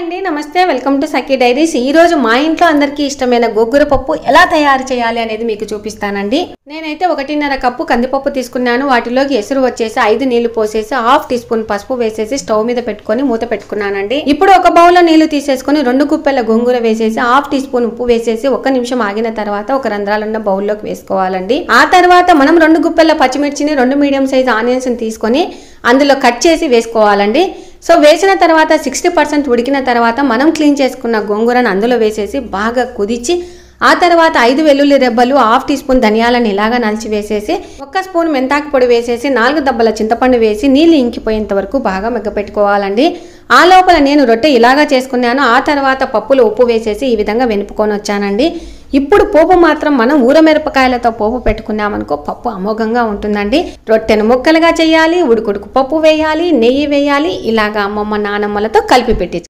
అండి నమస్తే welcome to Sakhi diaries ఈ రోజు మా ఇంట్లో అందరికీ ఇష్టమైన గోంగూర పప్పు ఎలా తయారు చేయాలి అనేది మీకు చూపిస్తానండి నేనైతే ఒకటిన్నర కప్పు కందిపప్పు తీసుకున్నాను వాటిలోకి ఎసురు వచ్చేసి ఐదు నీళ్లు పోసేసి హాఫ్ టీ స్పూన్ పసుపు వేసేసి స్టవ్ మీద పెట్టుకొని మూత పెట్టుకున్నానండి ఇప్పుడు ఒక బౌల్లో నీళ్లు తీసేసుకొని రెండు గుప్పెల గోంగూర వేసేసి హాఫ్ టీ స్పూన్ ఉప్పు వేసేసి ఒక నిమిషం ఆగిన తర్వాత ఒక రంధ్రాలున్న బౌల్లోకి వేసుకోవాలండి ఆ తర్వాత మనం రెండు గుప్పెల పచ్చిమిర్చిని రెండు మీడియం సైజ్ ఆనియన్స్ తీసుకొని అందులో కట్ చేసి వేసుకోవాలండి సో వేసిన తర్వాత సిక్స్టీ పర్సెంట్ ఉడికిన తర్వాత మనం క్లీన్ చేసుకున్న గోంగూరను అందులో వేసేసి బాగా కుదిచి ఆ తర్వాత ఐదు వెల్లుల్లి రెబ్బలు హాఫ్ టీ స్పూన్ ధనియాలను ఇలాగా నలిచి వేసేసి ఒక్క స్పూన్ మెంతాకు పొడి వేసేసి నాలుగు దబ్బల చింతపండు వేసి నీళ్ళు ఇంకిపోయేంత వరకు బాగా మెగ్గపెట్టుకోవాలండి ఆ లోపల నేను రొట్టె ఇలాగా చేసుకున్నాను ఆ తర్వాత పప్పులో ఉప్పు వేసేసి ఈ విధంగా వెనుపుకొని వచ్చానండి ఇప్పుడు పోపు మాత్రం మనం ఊరమిరపకాయలతో పోపు పెట్టుకున్నామనుకో పప్పు అమోఘంగా ఉంటుందండి రొట్టెను ముక్కలుగా చేయాలి ఉడుకుడుకు పప్పు వేయాలి నెయ్యి వేయాలి ఇలాగా అమ్మమ్మ నానమ్మలతో కలిపి పెట్టి